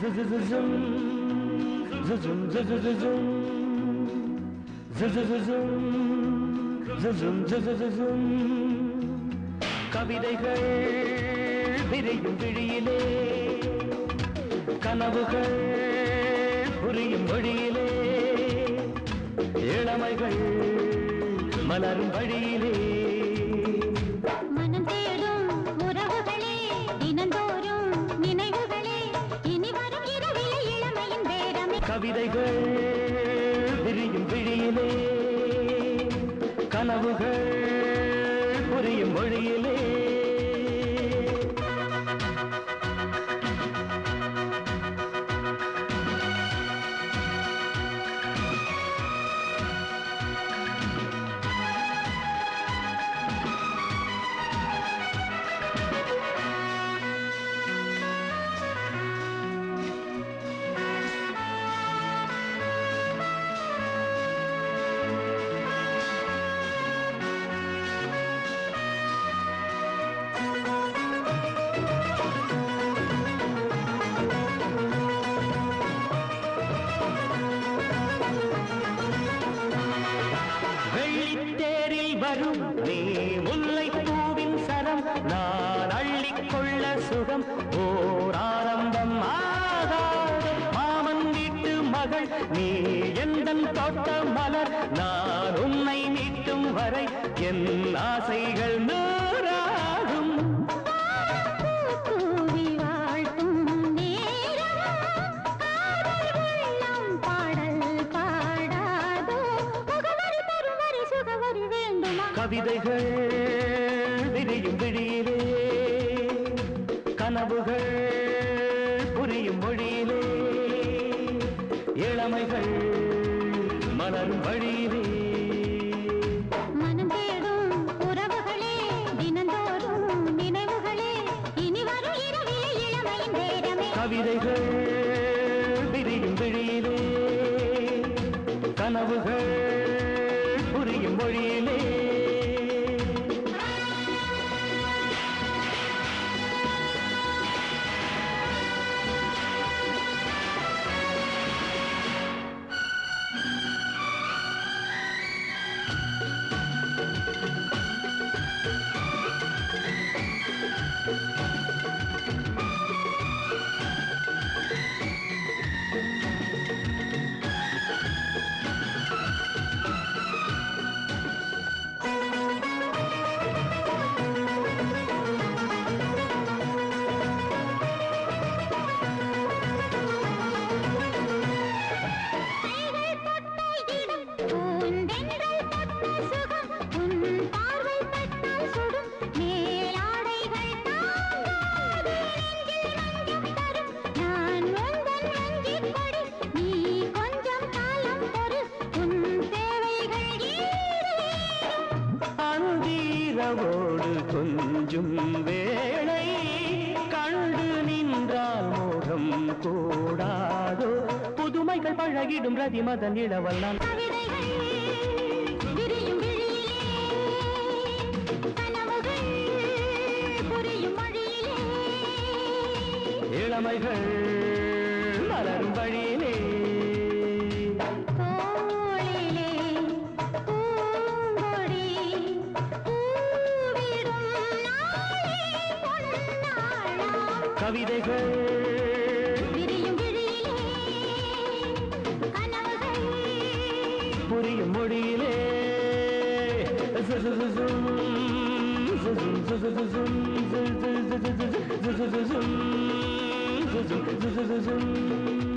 கவிதைகள் விரியும் விழியிலே கனவுகள் புரியும் வழியிலே இளமைகள் மலரும் வழியிலே மனம் தேடும் உறவுகளே தினந்தோறும் நினைவுகளே இனி வரும் இரவிலே இளமையின் பேரமே கவிதைகள் விரியும் விழியிலே கனவுகள் புரியும் மொழியிலே வெள்ளித்தேரில் வரும் நீ முல்லை பூவின் சரம் நான் அள்ளிக்கொள்ள சுகம் ஓர் ஆரம்பம் ஆகாது மாமன் வீட்டு மகள் நீ எந்தன் தோட்ட மலர் நான் உன்னை மீட்டும் வரை என் ஆசைகள் நூறாகும் கூவி வாழ்த்தும் நேரம் காதல் உள்ளம் பாடல் பாடாதோ முகவரி தருவரி சுகவரி வேண்டுமா கவிதைகள் விரியும் விழியிலே கனவுகள் புரியும் மொழியிலே இளமைகள் மலரும் வழியிலே மனம் தேடும் உறவுகளே தினந்தோறும் நினைவுகளே இனி வரும் இரவிலே இளமையின் பேரமே கவிதைகள் விரியும் விழியிலே கனவுகள் புரியும் மொழியிலே கைகள் தொட்ட இடம் பூந்தென்றல் தொட்ட சுகம் உன் பார்வை பட்டால் சுடும் மேலாடைகள் தாங்காது நெஞ்சில் மஞ்சம் தரும் நான் உந்தன் நெஞ்சிக் கொடி நீ கொஞ்சம் காலம் பொறு உன் தேவைகள் ஈடேறும் அந்தீரவோடு கொஞ்சும் வேளை கண்டு நின்றால் மோகம் கூடாதோ புதுமைகள் பழகிடும் ரதிமதன் இளவல்லான் கவிதைகள் விரியும் விழியிலே கனவுகள் புரியும் மொழியிலே இளமைகள் மலரும் வழியிலே தோளிலே பூங்கொடி பூவிடும் நாளே பொன்னாளாம் கவிதைகள் விரியும் விழியிலே கனவுகள் புரியும் மொழியிலே zum